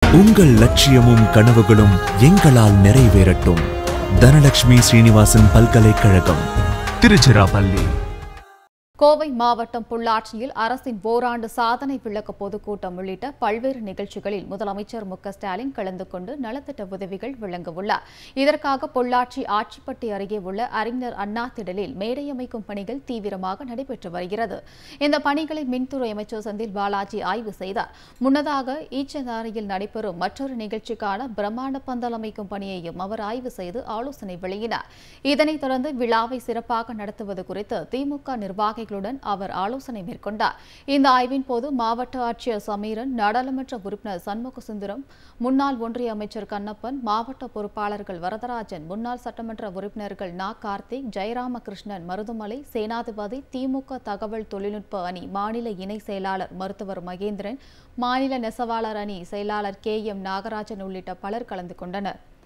உங்கள் லட்சியமும் கனவுகளும் எங்களால் நிறைவேறட்டும் தனலட்சுமி ஸ்ரீனிவாசன் பல்கலைக்கழகம் திருச்சிராப்பள்ளி கோவை மாவட்டம் பொள்ளாச்சியில் அரசின் ஓராண்டு சாதனை விளக்க பொதுக்கூட்டம் உள்ளிட்ட பல்வேறு நிகழ்ச்சிகளில் முதலமைச்சர் மு க ஸ்டாலின் கலந்து கொண்டு நலத்திட்ட உதவிகள் வழங்க உள்ளார் இதற்காக பொள்ளாச்சி ஆட்சிப்பட்டி அருகே உள்ள அறிஞர் அண்ணா திடலில் மேடை அமைக்கும் பணிகள் தீவிரமாக நடைபெற்று வருகிறது இந்த பணிகளை மின்துறை அமைச்சர் செந்தில் பாலாஜி ஆய்வு செய்தார் முன்னதாக ஈச்சனாரியில் நடைபெறும் மற்றொரு நிகழ்ச்சிக்கான பிரம்மாண்ட பந்தல் அமைக்கும் பணியையும் அவர் ஆய்வு செய்து ஆலோசனை வெளியினார் இதனைத் தொடர்ந்து விழாவை சிறப்பாக நடத்துவது குறித்து திமுக நிர்வாகிகளுடன் அவர் ஆலோசனை மேற்கொண்டார் இந்த ஆய்வின் போது மாவட்ட ஆட்சியர் சமீரன் நாடாளுமன்ற உறுப்பினர் சண்முக சுந்தரம் முன்னாள் ஒன்றிய அமைச்சர் கண்ணப்பன் மாவட்ட பொறுப்பாளர்கள் வரதராஜன் முன்னாள் சட்டமன்ற உறுப்பினர்கள் நா கார்த்திக் ஜெயராமகிருஷ்ணன் மருதுமலை சேனாதிபதி திமுக தகவல் தொழில்நுட்ப அணி மாநில இணை செயலாளர் மருத்துவர் மகேந்திரன் மாநில நெசவாளர் அணி செயலாளர் கே எம் நாகராஜன் உள்ளிட்ட பலர் கலந்து கொண்டனர்